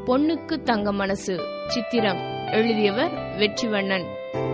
பொண்ணுக்கு தங்க மனசு சித்திரம் எழுதியவர் வெற்றிவண்ணன்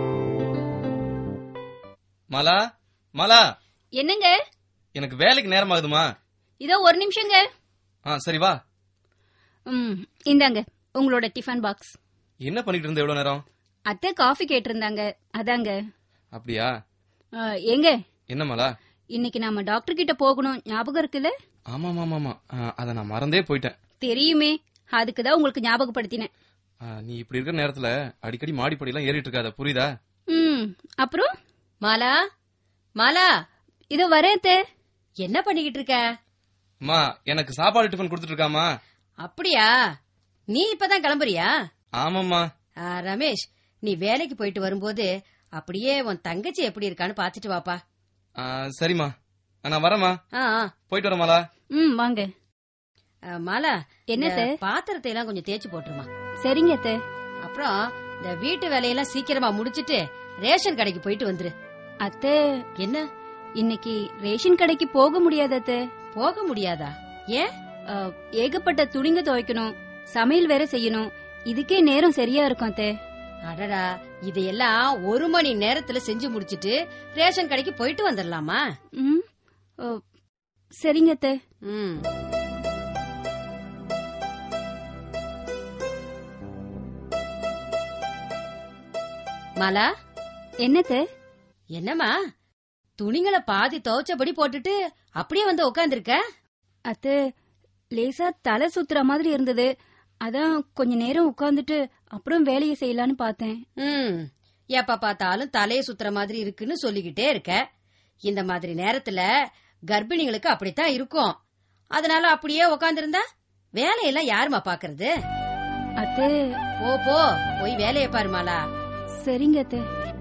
மாலா மாலா என்னங்க எனக்கு வேலைக்கு நேரம் ஆகுதுமா இதோ ஒரு நிமிஷங்க ஆ சரி வா ம் இந்தாங்க உங்களோட டிஃபன் பாக்ஸ் என்ன பண்ணிட்டு இருந்த எவ்வளவு நேரம் அத்தை காஃபி கேட்டிருந்தாங்க அதாங்க அப்படியா ஆ, ஏங்க என்ன மாலா இன்னைக்கு நாம டாக்டர் கிட்ட போகணும் ஞாபகம் இருக்குல்ல ஆமா ஆமா ஆமா அதை நான் மறந்தே போயிட்டேன் தெரியுமே அதுக்கு தான் உங்களுக்கு ஞாபகப்படுத்தினேன் ஆ, நீ இப்படி இருக்கிற நேரத்துல அடிக்கடி மாடிப்படி எல்லாம் ஏறிட்டு இருக்காத புரியுதா ம் அப்புறம் மாலா மாலா இதோ வரேன் அத்தை என்ன பண்ணிக்கிட்டு இருக்க அம்மா எனக்கு சாப்பாடு டிஃபன் கொடுத்துட்டு இருக்காமா அப்படியா நீ இப்பதான் கிளம்புறியா ஆமாம்மா ஆ, ரமேஷ் நீ வேலைக்கு போயிட்டு வரும்போது அப்படியே உன் தங்கச்சி எப்படி இருக்கான்னு பாத்துட்டு வாப்பா ஆ, சரிம்மா நான் வரேம்மா ஆ ஆ. போயிட்டு வரேன் மாலா ம் வாங்க ஆ, மாலா என்ன இந்த அத்தை? பாத்திரத்தை எல்லாம் கொஞ்சம் தேய்ச்சு போட்டுருமா சரிங்க அத்தை அப்புறம் இந்த வீட்டு வேலையெல்லாம் சீக்கிரமா முடிச்சிட்டு ரேஷன் கடைக்கு போயிட்டு வந்துரு அத்தை என்ன இன்னைக்கு ரேஷன் கடைக்கு போக முடியாது அத்தை போக முடியாதா ஏன் ஆ, ஏகப்பட்ட துணிங்க துவைக்கணும் சமையல் வேற செய்யணும் இதுக்கே நேரம் சரியா இருக்கும் அத்தை அடடா இதையெல்லாம் ஒரு மணி நேரத்துல செஞ்சு முடிச்சிட்டு ரேஷன் கடைக்கு போயிட்டு வந்துடலாமா ம் ஓ, சரிங்க அத்தை ம் மாலா என்னத்தை என்னம்மா துணிங்களை பாதி துவைச்சபடி போட்டுட்டு அப்படியே வந்து உட்காந்துருக்க அத்தை லேசா தலை சுத்துற மாதிரி இருந்தது அதான் கொஞ்ச நேரம் உட்கார்ந்துட்டு அப்புறம் வேலையை செய்யலான்னு பார்த்தேன் ம் எப்ப பார்த்தாலும் தலையை சுத்துற மாதிரி இருக்குன்னு சொல்லிக்கிட்டே இருக்க இந்த மாதிரி நேரத்துல கர்ப்பிணிகளுக்கு அப்படித்தான் இருக்கும் அதனால அப்படியே உட்காந்துருந்தா வேலையெல்லாம் யாரும்மா பாக்குறது அத்தை போ போ போய் வேலையை பாரு மாலா சரிங்க அத்தை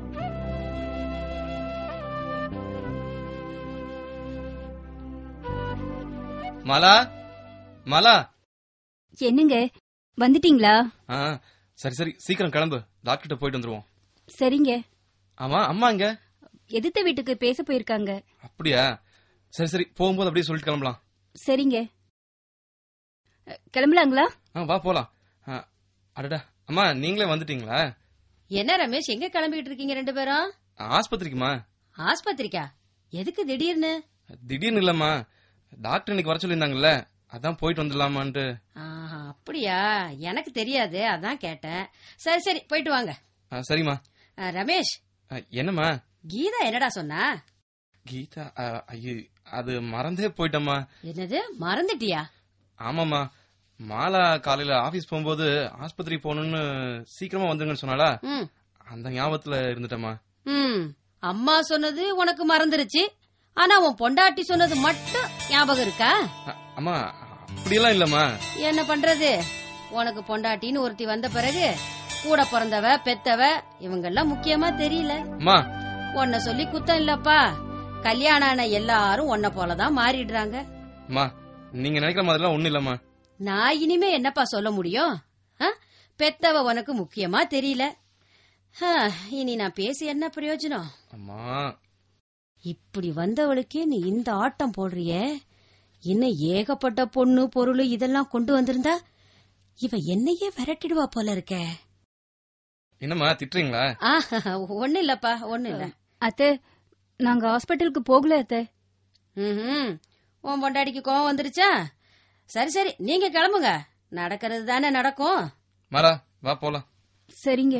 மாலா மாலா என்னங்க வந்துட்டீங்களா ஆ சரி சரி சீக்கிரம் கிளம்பு டாக்டர்கிட்ட போயிட்டு வந்துருவோம் சரிங்க ஆமா அம்மா இங்க எதிர்த்த வீட்டுக்கு பேச போயிருக்காங்க அப்படியா சரி சரி போகும்போது அப்படியே சொல்லிட்டு கிளம்பலாம் சரிங்க அ, கிளம்பலாங்களா ஆ வா போலாம் ஆ, அடடா அம்மா நீங்களே வந்துட்டீங்களா என்ன ரமேஷ் எங்க கிளம்பிட்டு இருக்கீங்க ரெண்டு பேரும் ஆஸ்பத்திரிக்குமா ஆஸ்பத்திரிக்கா எதுக்கு திடீர்னு திடீர்னு இல்லம்மா டாக்டர் இன்னைக்கு வர சொல்லியிருந்தாங்கல்ல அதான் போயிட்டு வந்துடலாமான்ட்டு ஆஹா, அப்படியா எனக்கு தெரியாது அதான் கேட்டேன் சரி சரி போயிட்டு வாங்க ஆ, சரிம்மா ஆ, ரமேஷ் ஆ, என்னம்மா கீதா என்னடா சொன்னா கீதா ஆ, ஐயோ அது மறந்தே போயிட்டம்மா என்னது மறந்துட்டியா ஆமாம்மா மாலா காலையில ஆபீஸ் போகும்போது ஆஸ்பத்திரி போகணும்னு சீக்கிரமா வந்துருங்கன்னு சொன்னாலா ம் அந்த ஞாபகத்துல இருந்துட்டம்மா ம் அம்மா சொன்னது உனக்கு மறந்துருச்சு ஆனா உன் பொண்டாட்டி சொன்னது மட்டும் ஞாபகம் இருக்கா அ, அம்மா அப்படியெல்லாம் இல்லம்மா என்ன பண்றது உனக்கு பொண்டாட்டின்னு ஒருத்தி வந்த பிறகு கூட பிறந்தவ பெத்தவ இவங்கெல்லாம் முக்கியமா தெரியல அம்மா உன்னை சொல்லி குத்தம் இல்லப்பா கல்யாணம் ஆன எல்லாரும் உன்னை போலதான் மாறிடுறாங்க அம்மா நீங்க நினைக்கிற மாதிரிலாம் ஒண்ணும் இல்லம்மா நான் இனிமே என்னப்பா சொல்ல முடியும் ஆ? பெத்தவ உனக்கு முக்கியமா தெரியல ஆ, இனி நான் பேசி என்ன பிரயோஜனம் அம்மா இப்படி வந்தவளுக்கே நீ இந்த ஆட்டம் போடுறியே இன்னும் ஏகப்பட்ட பொண்ணு பொருள் இதெல்லாம் கொண்டு வந்திருந்தா இவ என்னையே விரட்டிடுவா போல இருக்கே என்னம்மா திட்டுறீங்களா ஆ, ஒண்ணும் இல்லப்பா ஒண்ணும் இல்ல அத்தை நாங்க ஹாஸ்பிட்டலுக்கு போகல அத்தை ம்ஹும். உன் பொண்டாடிக்கு கோவம் வந்துருச்சா சரி சரி நீங்க கிளம்புங்க நடக்கிறது தானே நடக்கும் மாலா வா போலாம் சரிங்க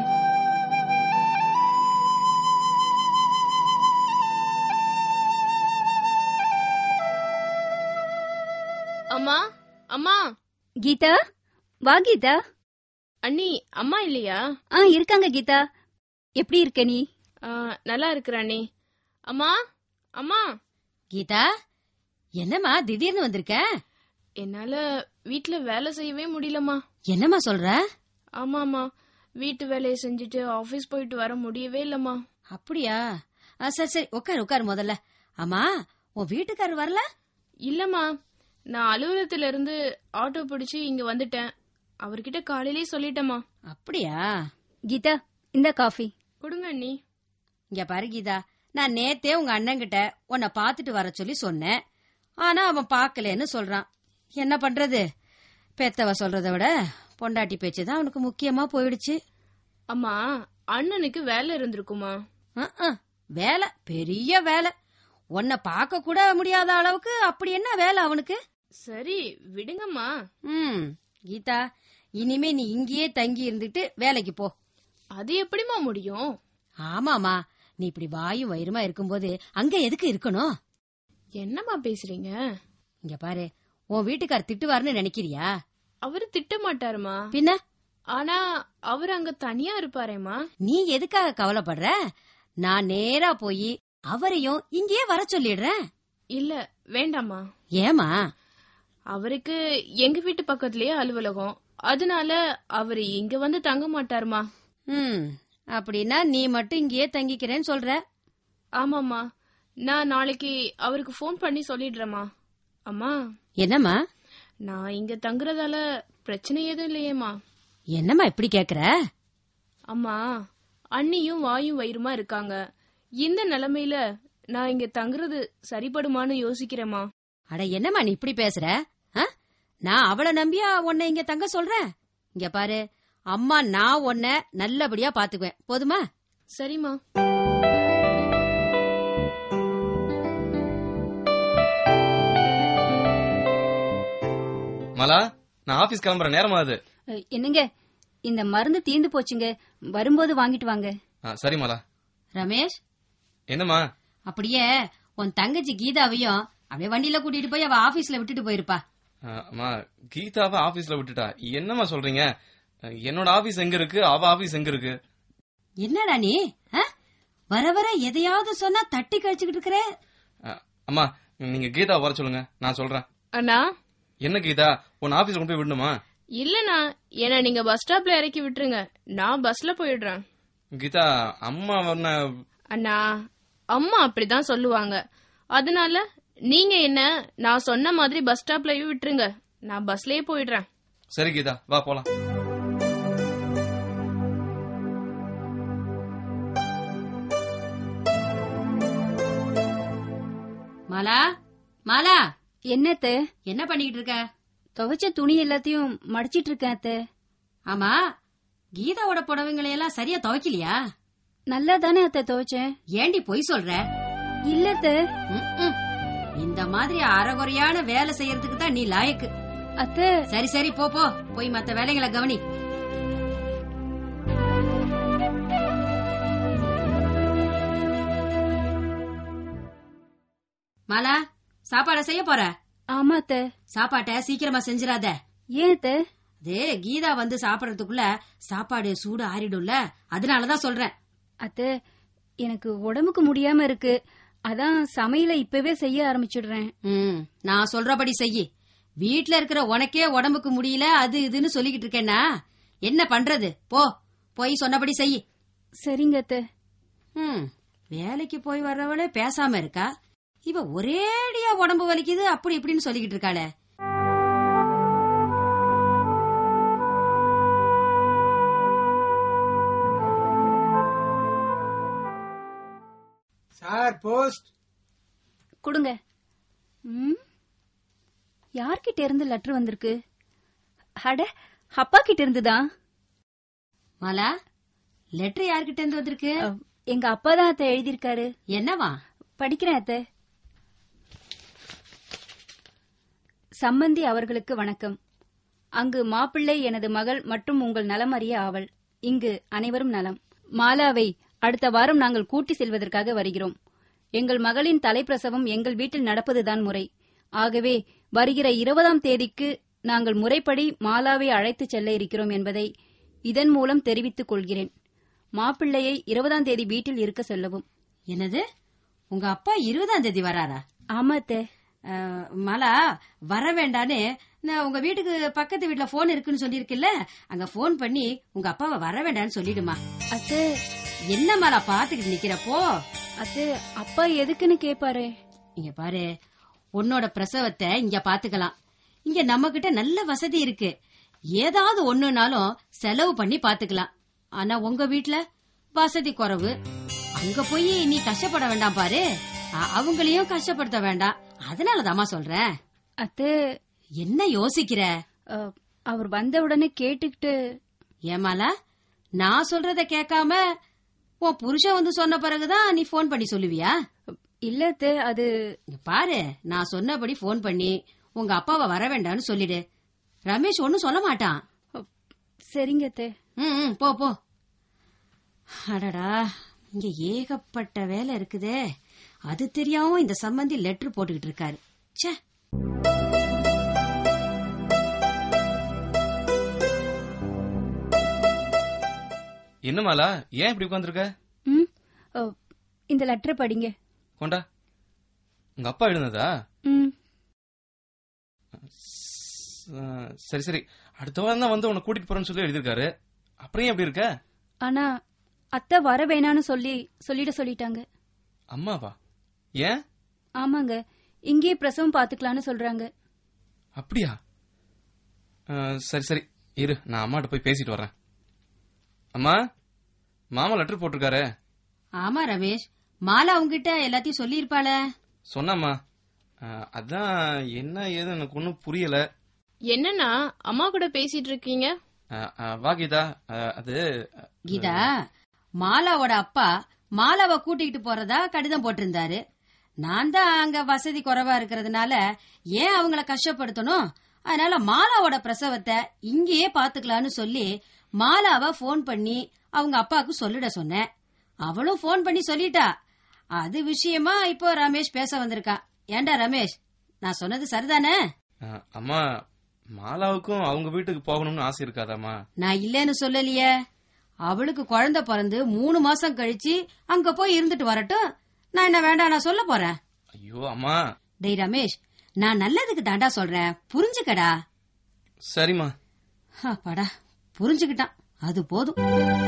அம்மா அம்மா கீதா வா கீதா அண்ணி அம்மா இல்லையா ஆ இருக்காங்க கீதா எப்படி இருக்க நீ ஆ, நல்லா இருக்கிற அண்ணி அம்மா அம்மா கீதா என்னம்மா திடீர்னு வந்திருக்க என்னால வீட்ல வேலை செய்யவே முடியலம்மா என்னம்மா சொல்ற ஆமாம்மா வீட்டு வேலையை செஞ்சுட்டு ஆபீஸ் போயிட்டு வர முடியவே இல்லம்மா அப்படியா ஆ, சரி சரி உட்காரு உட்காரு முதல்ல ஆமா உன் வீட்டுக்காரர் வரல இல்லம்மா நான் அலுவலகத்துல இருந்து ஆட்டோ பிடிச்சு இங்க வந்துட்டேன் அவர்கிட்ட காலையிலே சொல்லிட்டேம்மா அப்படியா கீதா இந்த காஃபி கொடுங்க அண்ணி இங்க பாரு கீதா நான் நேத்தே உங்க அண்ணன்கிட்ட உன்னை பாத்துட்டு வர சொல்லி சொன்னேன் ஆனா அவன் பார்க்கலன்னு சொல்றான் என்ன பண்றது பெத்தவ சொல்றதை விட பொண்டாட்டி பேச்சு தான் அவனுக்கு முக்கியமா போயிடுச்சு அம்மா அண்ணனுக்கு வேலை இருந்திருக்குமா அஹ், அஹ், வேலை பெரிய வேலை உன்னை பார்க்க கூட முடியாத அளவுக்கு அப்படி என்ன வேலை அவனுக்கு சரி விடுங்கம்மா ம் கீதா இனிமே நீ இங்கேயே தங்கி இருந்துட்டு வேலைக்கு போ அது எப்படிம்மா முடியும் ஆமாமா நீ இப்படி வாயும் வயிறுமா இருக்கும்போது அங்க எதுக்கு இருக்கணும் என்னம்மா பேசுறீங்க இங்க பாரு உன் வீட்டுக்கார் திட்டுவாருன்னு நினைக்கிறியா அவரு திட்ட மாட்டாருமா பின்ன ஆனா அவர் அங்க தனியா இருப்பாரேம்மா நீ எதுக்காக கவலைப்படுற நான் நேரா போய் அவரையும் இங்கேயே வர சொல்லிடுறேன் இல்ல வேண்டாம்மா ஏமா அவருக்கு எங்க வீட்டு பக்கத்துலயே அலுவலகம் அதனால அவரு இங்க வந்து தங்க மாட்டாருமா ம் அப்படின்னா நீ மட்டும் இங்கேயே தங்கிக்கிறேன்னு சொல்ற ஆமாம்மா நான் நாளைக்கு அவருக்கு ஃபோன் பண்ணி சொல்லிடுறேம்மா அம்மா என்னம்மா நான் இங்க தங்குறதால பிரச்சனை எதுவும் இல்லையேம்மா என்னம்மா இப்படி கேக்குற அம்மா அண்ணியும் வாயும் வயிறுமா இருக்காங்க இந்த நிலைமையில நான் இங்க தங்குறது சரிப்படுமான்னு யோசிக்கிறேம்மா அட என்னம்மா நீ இப்படி பேசுற ஆ? நான் அவளை நம்பியா உன்னை இங்க தங்க சொல்றேன் இங்க பாரு அம்மா நான் உன்னை நல்லபடியா பாத்துக்குவேன் போதுமா சரிம்மா மாலா நான் ஆபீஸ் கிளம்புற நேரம் ஆகுது அஹ், என்னங்க இந்த மருந்து தீந்து போச்சுங்க வரும்போது வாங்கிட்டு வாங்க ஆ, சரி மாலா ரமேஷ் என்னம்மா அப்படியே உன் தங்கச்சி கீதாவையும் அப்படியே வண்டியில கூட்டிட்டு போய் அவ ஆபீஸ்ல விட்டுட்டு போயிருப்பா ஆ, அம்மா கீதாவை ஆபீஸ்ல விட்டுட்டா என்னம்மா சொல்றீங்க என்னோட ஆபீஸ் எங்க இருக்கு அவ ஆபீஸ் எங்க இருக்கு என்னடா நீ ஆ? வர வர எதையாவது சொன்னா தட்டி கழிச்சுக்கிட்டு இருக்கிற ஆ, அம்மா நீங்க கீதா வர சொல்லுங்க நான் சொல்றேன் அண்ணா என்ன கீதா உன் ஆபீஸ்ல கொண்டு போய் விடணுமா இல்லண்ணா என்ன நீங்க பஸ் ஸ்டாப்ல இறக்கி விட்டுருங்க நான் பஸ்ல போயிடுறேன் கீதா அம்மா உன்னை அண்ணா அம்மா அப்படிதான் சொல்லுவாங்க அதனால நீங்க என்ன நான் சொன்ன மாதிரி பஸ் ஸ்டாப்லயே விட்டுருங்க நான் பஸ்லயே போயிடுறேன் சரி கீதா வா போலாம் மாலா மாலா என்னத்த என்ன பண்ணிக்கிட்டு இருக்க துவைச்ச துணி எல்லாத்தையும் மடிச்சிட்டு இருக்கேன் அத்தை ஆமா கீதாவோட புடவைங்களை எல்லாம் சரியா துவைக்கலையா நல்லா தானே அத்தை துவைச்சேன் ஏண்டி பொய் சொல்ற இல்ல அத்தை ம்ம். இந்த மாதிரி அறகுறையான வேலை செய்யறதுக்கு தான் நீ லாயக்கு அத்தை சரி சரி போ போ போய் மத்த வேலைகளை கவனி மாலா சாப்பாட செய்ய போற ஆமா அத்தை சாப்பாட்ட சீக்கிரமா செஞ்சிராத ஏன் அத்தை அது கீதா வந்து சாப்பிடறதுக்குள்ள சாப்பாடு சூடு ஆறிடும்ல அதனாலதான் சொல்றேன் அத்தை எனக்கு உடம்புக்கு முடியாம இருக்கு அதான் சமையல இப்பவே செய்ய ஆரம்பிச்சிடுறேன் ம் நான் சொல்றபடி செய்யி வீட்ல இருக்கிற உனக்கே உடம்புக்கு முடியல அது இதுன்னு சொல்லிக்கிட்டு இருக்கேன்னா என்ன பண்றது போ போய் சொன்னபடி செய் சரிங்க அத்தை ம் வேலைக்கு போய் வர்றவளே பேசாம இருக்கா இவ ஒரேடியா உடம்பு வலிக்குது அப்படி இப்படின்னு சொல்லிக்கிட்டு இருக்காளே சார் போஸ்ட் கொடுங்க ம் யார்கிட்ட இருந்து லெட்டர் வந்திருக்கு அட அப்பா கிட்ட இருந்துதான் மாலா லெட்டர் யார்கிட்ட இருந்து வந்திருக்கு அஹ், எங்க அப்பா தான் அத்தை எழுதியிருக்காரு என்னவா படிக்கிறேன் அத்தை சம்பந்தி அவர்களுக்கு வணக்கம் அங்கு மாப்பிள்ளை எனது மகள் மற்றும் உங்கள் நலம் அறிய ஆவல் இங்கு அனைவரும் நலம் மாலாவை அடுத்த வாரம் நாங்கள் கூட்டி செல்வதற்காக வருகிறோம் எங்கள் மகளின் தலைப்பிரசவம் எங்கள் வீட்டில் நடப்பதுதான் முறை ஆகவே வருகிற இருபதாம் தேதிக்கு நாங்கள் முறைப்படி மாலாவை அழைத்துச் செல்ல இருக்கிறோம் என்பதை இதன் மூலம் தெரிவித்துக் கொள்கிறேன் மாப்பிள்ளையை இருபதாம் தேதி வீட்டில் இருக்க சொல்லவும் என்னது உங்க அப்பா இருபதாம் தேதி வராரா ஆமா அத்தை அஹ், மாலா வர வேண்டான்னு நான் உங்க வீட்டுக்கு பக்கத்து வீட்ல போன் இருக்குன்னு சொல்லியிருக்குல்ல அங்க போன் பண்ணி உங்க அப்பாவை வர வேண்டாம்னு சொல்லிடுமா அத்தை என்ன மாலா பாத்துக்கிட்டு நிக்கிறப்போ அத்தை அப்பா எதுக்குன்னு கேப்பாரு இங்க பாரு உன்னோட பிரசவத்தை இங்க பாத்துக்கலாம் இங்க நம்ம கிட்ட நல்ல வசதி இருக்கு ஏதாவது ஒண்ணுனாலும் செலவு பண்ணி பாத்துக்கலாம் ஆனா உங்க வீட்ல வசதி குறைவு அங்க போய் நீ கஷ்டப்பட வேண்டாம் பாரு அ- அவங்களையும் கஷ்டப்படுத்த வேண்டாம் அதனாலதாம்மா சொல்றேன் அத்தை என்ன யோசிக்கிற அ, அவர் வந்த உடனே கேட்டுக்கிட்டு ஏமாலா நான் சொல்றத கேட்காம உன் புருஷன் வந்து சொன்ன பிறகுதான் நீ ஃபோன் பண்ணி சொல்லுவியா இல்ல அத்தை, அது இங்க பாரு நான் சொன்னபடி ஃபோன் பண்ணி உங்க அப்பாவை வர வேண்டாம்னு சொல்லிடு ரமேஷ் ஒன்னும் சொல்ல மாட்டான் சரிங்க அத்தை. ம், ம், போ போ அடடா இங்க ஏகப்பட்ட வேலை இருக்குதே அது தெரியாம இந்த சம்பந்தி லெட்டர் போட்டுக்கிட்டு இருக்காரு ச்சே என்ன மாலா ஏன் இப்படி உட்காந்துருக்க ம் ஓ, இந்த லெட்டர் படிங்க கொண்டா உங்க அப்பா எழுந்ததா ம் ச- சரி சரி அடுத்த வாரம் தான் வந்து உன்னை கூட்டிட்டு போறேன்னு சொல்லி எழுதியிருக்காரு அப்புறம் ஏன் எப்படி இருக்க ஆனா அத்தை வர வேணான்னு சொல்லி சொல்லிட சொல்லிட்டாங்க அம்மாவா ஏன் ஆமாங்க இங்கேயே பிரசவம் பாத்துக்கலாம்னு சொல்றாங்க அப்படியா அஹ், சரி சரி இரு நான் அம்மாட்ட போய் பேசிட்டு வரேன் அம்மா மாமா லெட்டர் போட்டிருக்காரு ஆமா ரமேஷ் மாலா உங்ககிட்ட எல்லாத்தையும் சொல்லியிருப்பாள சொன்னாம்மா அஹ், அதான் என்ன ஏது எனக்கு ஒன்றும் புரியல என்னன்னா அம்மா கூட பேசிட்டு இருக்கீங்க அஹ், அஹ், வா கீதா அஹ், அது கீதா மாலாவோட அப்பா மாலாவை கூட்டிகிட்டு போறதா கடிதம் போட்டிருந்தாரு நான் தான் அங்க வசதி குறைவா இருக்கிறதுனால ஏன் அவங்கள கஷ்டப்படுத்தணும் அதனால மாலாவோட பிரசவத்தை இங்கேயே பாத்துக்கலாம்னு சொல்லி மாலாவை ஃபோன் பண்ணி அவங்க அப்பாவுக்கு சொல்லிட சொன்னேன் அவளும் ஃபோன் பண்ணி சொல்லிட்டா அது விஷயமா இப்போ ரமேஷ் பேச வந்திருக்கான் ஏண்டா ரமேஷ் நான் சொன்னது சரிதானே அஹ், அம்மா மாலாவுக்கும் அவங்க வீட்டுக்கு போகணும்னு ஆசை இருக்காதாம்மா நான் இல்லேன்னு சொல்லலையே அவளுக்கு குழந்தை பிறந்து மூணு மாசம் கழிச்சு அங்க போய் இருந்துட்டு வரட்டும் நான் என்ன வேண்டாம் நான் சொல்ல போறேன் ஐயோ அம்மா டேய் ரமேஷ் நான் நல்லதுக்கு தாண்டா சொல்றேன் புரிஞ்சுக்கடா சரிம்மா அப்பாடா புரிஞ்சுக்கிட்டான் அது போதும்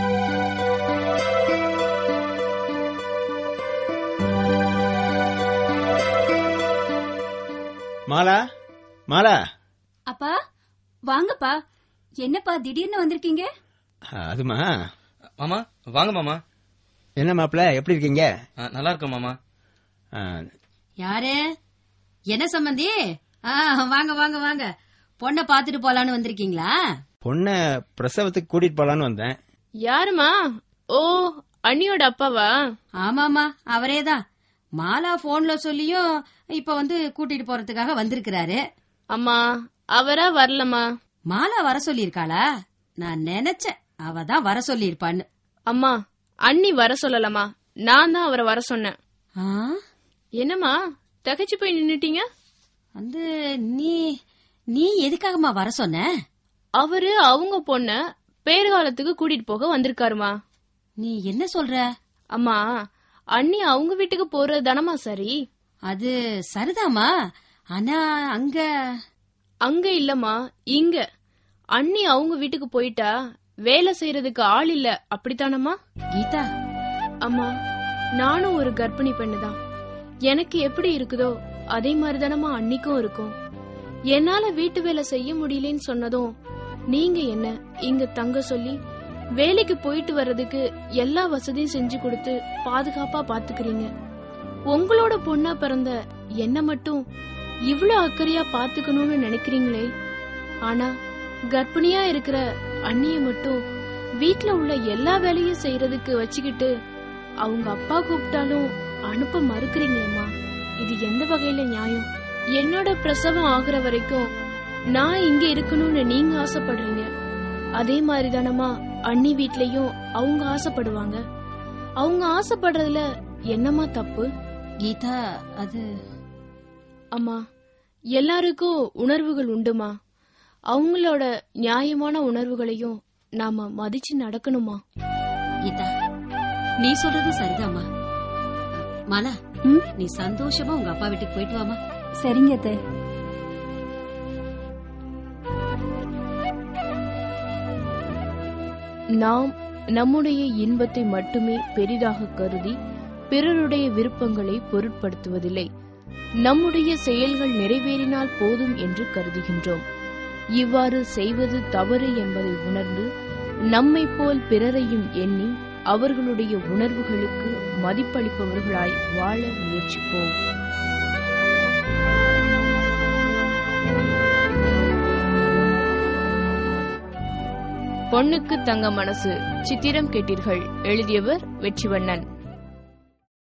மாலா மாலா அப்பா வாங்கப்பா என்னப்பா திடீர்னு வந்திருக்கீங்க அதுமா மாமா வாங்க மாமா என்ன மாப்பிள எப்படி இருக்கீங்க அஹ், நல்லா இருக்கேன் மாமா ஆ, யாரு என்ன சம்பந்தி ஆ, வாங்க வாங்க வாங்க பொண்ணை பாத்துட்டு போலான்னு வந்திருக்கீங்களா பொண்ண பிரசவத்துக்கு கூட்டிட்டு போலான்னு வந்தேன் யாருமா ஓ அண்ணியோட அப்பாவா ஆமாமா அவரேதான் மாலா போன்ல சொல்லியும் இப்ப வந்து கூட்டிட்டு போறதுக்காக வந்திருக்கிறாரு அம்மா அவரா வரலம்மா மாலா வர சொல்லியிருக்காளா நான் நினைச்சேன் அவ தான் வர சொல்லியிருப்பான்னு அம்மா அண்ணி வர சொல்லலம்மா நான் தான் அவரை வர சொன்னேன் ஆ, என்னம்மா தகச்சு போய் நின்னுட்டீங்க வந்து நீ நீ எதுக்காகமா வர சொன்ன அவரு அவங்க பொண்ண பேறுகாலத்துக்கு கூட்டிட்டு போக வந்திருக்காருமா நீ என்ன சொல்ற அம்மா அண்ணி அவங்க வீட்டுக்கு போறது தானம்மா சரி அது சரிதாம்மா ஆனா அங்க அங்க இல்லம்மா இங்க அண்ணி அவங்க வீட்டுக்கு போயிட்டா வேலை செய்யறதுக்கு ஆள் இல்ல அப்படித்தானம்மா கீதா அம்மா நானும் ஒரு கர்ப்பிணி பெண்ணுதான் எனக்கு எப்படி இருக்குதோ அதே மாதிரி தானம்மா அன்னிக்கும் இருக்கும் என்னால வீட்டு வேலை செய்ய முடியலன்னு சொன்னதும் நீங்க என்ன இங்க தங்க சொல்லி வேலைக்கு போயிட்டு வர்றதுக்கு எல்லா வசதியும் செஞ்சு கொடுத்து பாதுகாப்பா பாத்துக்கிறீங்க உங்களோட பொண்ணா பிறந்த என்ன மட்டும் இவ்ளோ அக்கறையா பாத்துக்கணும்னு நினைக்கிறீங்களே ஆனா கர்ப்பிணியா இருக்கிற அண்ணிய மட்டும் வீட்ல உள்ள எல்லா வேலையும் செய்யறதுக்கு வச்சுக்கிட்டு அவங்க அப்பா கூப்பிட்டாலும் அனுப்ப மறுக்கிறீங்களேம்மா இது எந்த வகையில நியாயம் என்னோட பிரசவம் ஆகுற வரைக்கும் நான் இங்க இருக்கணும்னு நீங்க ஆசைப்படுறீங்க அதே மாதிரி தானம்மா அண்ணி வீட்லயும் அவங்க ஆசைப்படுவாங்க அவங்க ஆசைப்படுறதுல என்னம்மா தப்பு கீதா அது அம்மா எல்லாருக்கும் உணர்வுகள் உண்டுமா அவங்களோட நியாயமான உணர்வுகளையும் நாம மதிச்சு நடக்கணுமா கீதா நீ சொல்றது சரிதாம்மா மாலா ம்? நீ சந்தோஷமா உங்க அப்பா வீட்டுக்கு போயிட்டு வாமா சரிங்க அத்தை. நாம் நம்முடைய இன்பத்தை மட்டுமே பெரிதாக கருதி பிறருடைய விருப்பங்களை பொருட்படுத்துவதில்லை நம்முடைய செயல்கள் நிறைவேறினால் போதும் என்று கருதுகின்றோம் இவ்வாறு செய்வது தவறு என்பதை உணர்ந்து நம்மைப் போல் பிறரையும் எண்ணி அவர்களுடைய உணர்வுகளுக்கு மதிப்பளிப்பவர்களாய் வாழ முயற்சிப்போம் பொண்ணுக்கு தங்க மனசு சித்திரம் கேட்டீர்கள் எழுதியவர் வெற்றிவண்ணன்